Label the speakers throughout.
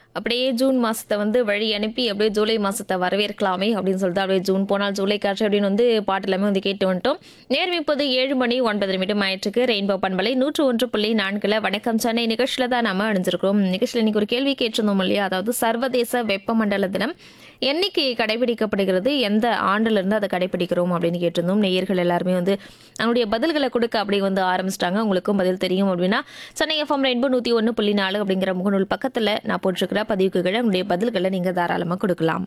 Speaker 1: அப்படியே ஜூன் மாசத்தை வந்து வழி அனுப்பி அப்படியே ஜூலை மாசத்தை வரவேற்கலாமே அப்படின்னு சொல்லிட்டு அப்படியே ஜூன் போனால் ஜூலை காற்று அப்படின்னு வந்து பாட்டு எல்லாமே வந்து கேட்டு வந்துட்டோம் நேரம் இப்போது ஏழு மணி ஒன்பது நிமிடம் ஆயிற்றுக்கு ரெயின்போ பண்பலை நூற்று ஒன்று புள்ளி நான்குல வணக்கம் சென்னை நிகழ்ச்சியில தான் நம்ம அணிஞ்சிருக்கிறோம் நிகழ்ச்சியில் இன்னைக்கு ஒரு கேள்வி கேட்டிருந்தோம் இல்லையா அதாவது சர்வதேச வெப்பமண்டல தினம் என்னைக்கு கடைபிடிக்கப்படுகிறது எந்த ஆண்டுல இருந்து அதை கடைபிடிக்கிறோம் அப்படின்னு கேட்டிருந்தோம் நேயர்கள் எல்லாருமே வந்து அவங்களுடைய பதில்களை கொடுக்க அப்படி வந்து ஆரம்பிச்சிட்டாங்க உங்களுக்கும் பதில் தெரியும் அப்படின்னா சென்னை எஃப்எம் ரெயின்போ நூற்றி ஒன்று புள்ளி நாலு அப்படிங்கிற முகநூல் பக்கத்தில் நான் போட்டிருக்கிற பதிவுக்கு கீழே உங்களுடைய பதில்களை நீங்கள் தாராளமாக கொடுக்கலாம்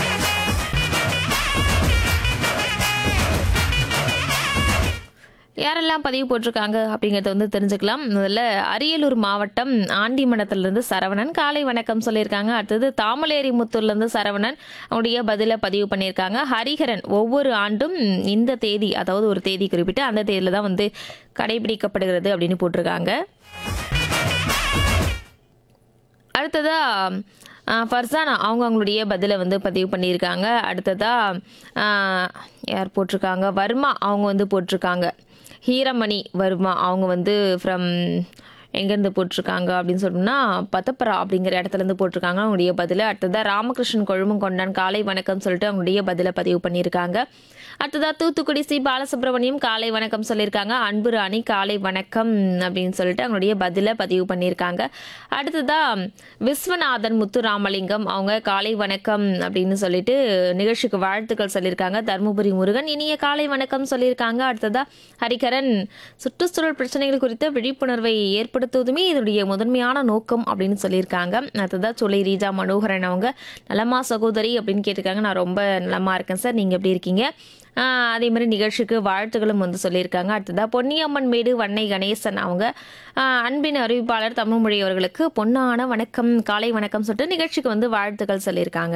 Speaker 1: யாரெல்லாம் பதிவு போட்டிருக்காங்க அப்படிங்கிறத வந்து தெரிஞ்சுக்கலாம் முதல்ல அரியலூர் மாவட்டம் ஆண்டிமடத்திலிருந்து சரவணன் காலை வணக்கம் சொல்லியிருக்காங்க அடுத்தது தாமலேரி முத்தூர்லேருந்து சரவணன் அவருடைய பதிலை பதிவு பண்ணியிருக்காங்க ஹரிஹரன் ஒவ்வொரு ஆண்டும் இந்த தேதி அதாவது ஒரு தேதி குறிப்பிட்டு அந்த தேதியில தான் வந்து கடைபிடிக்கப்படுகிறது அப்படின்னு போட்டிருக்காங்க அடுத்ததா ஆ, ஃபர்சானா அவங்க அவங்களுடைய பதிலை வந்து பதிவு பண்ணியிருக்காங்க அடுத்ததா ஆ, யார் போட்டிருக்காங்க வர்மா அவங்க வந்து போட்டிருக்காங்க ஹீரமணி வர்மா அவங்க வந்து ஃப்ரம் எங்கேருந்து போட்டிருக்காங்க அப்படின்னு சொன்னோம்னா பத்தப்பரா அப்படிங்கிற இடத்துல இருந்து போட்டிருக்காங்க அவங்களுடைய பதிலை அடுத்ததா ராமகிருஷ்ணன் கொழும்பும் கொண்டான் காலை வணக்கம் சொல்லிட்டு அவங்களுடைய பதிலை பதிவு பண்ணியிருக்காங்க அடுத்ததா தூத்துக்குடி சி பாலசுப்ரமணியம் காலை வணக்கம் சொல்லியிருக்காங்க அன்பு ராணி காலை வணக்கம் அப்படின்னு சொல்லிட்டு அவங்களுடைய பதிலை பதிவு பண்ணியிருக்காங்க அடுத்ததா விஸ்வநாதன் முத்துராமலிங்கம் அவங்க காலை வணக்கம் அப்படின்னு சொல்லிட்டு நிகழ்ச்சிக்கு வாழ்த்துக்கள் சொல்லியிருக்காங்க தருமபுரி முருகன் இனிய காலை வணக்கம் சொல்லியிருக்காங்க அடுத்ததா ஹரிகரன் சுற்றுச்சூழல் பிரச்சனைகள் குறித்த விழிப்புணர்வை ஏற்படுத்துவதுமே இதனுடைய முதன்மையான நோக்கம் அப்படின்னு சொல்லியிருக்காங்க அடுத்ததா சுலை ரீஜா மனோகரன் அவங்க நலமா சகோதரி அப்படின்னு கேட்டிருக்காங்க நான் ரொம்ப நலமா இருக்கேன் சார் நீங்க எப்படி இருக்கீங்க ஆஹ் அதே மாதிரி நிகழ்ச்சிக்கு வாழ்த்துக்களும் வந்து சொல்லியிருக்காங்க அடுத்ததா பொன்னியம்மன் மேடு வன்னை கணேசன் அவங்க ஆஹ் அன்பின் அறிவிப்பாளர் தமிழ்மொழி அவர்களுக்கு பொன்னான வணக்கம் காலை வணக்கம் சொல்லிட்டு நிகழ்ச்சிக்கு வந்து வாழ்த்துக்கள் சொல்லியிருக்காங்க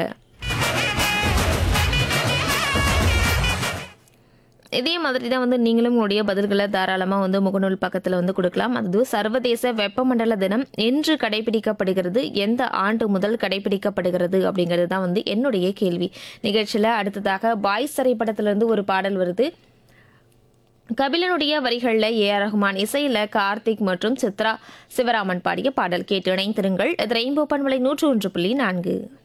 Speaker 1: இதே மாதிரி தான் வந்து நீங்களும் உங்களுடைய பதில்களை தாராளமாக வந்து முகநூல் பக்கத்தில் வந்து கொடுக்கலாம் அது சர்வதேச வெப்பமண்டல தினம் என்று கடைபிடிக்கப்படுகிறது எந்த ஆண்டு முதல் கடைபிடிக்கப்படுகிறது அப்படிங்கிறது தான் வந்து என்னுடைய கேள்வி நிகழ்ச்சியில் அடுத்ததாக பாய்ஸ் திரைப்படத்திலிருந்து ஒரு பாடல் வருது கபிலனுடைய வரிகளில் ஏ ஆர் ரஹ்மான் இசையில் கார்த்திக் மற்றும் சித்ரா சிவராமன் பாடிய பாடல் கேட்டு இணைந்திருங்கள் இது ரெயின்போ பண்பலை நூற்று ஒன்று புள்ளி நான்கு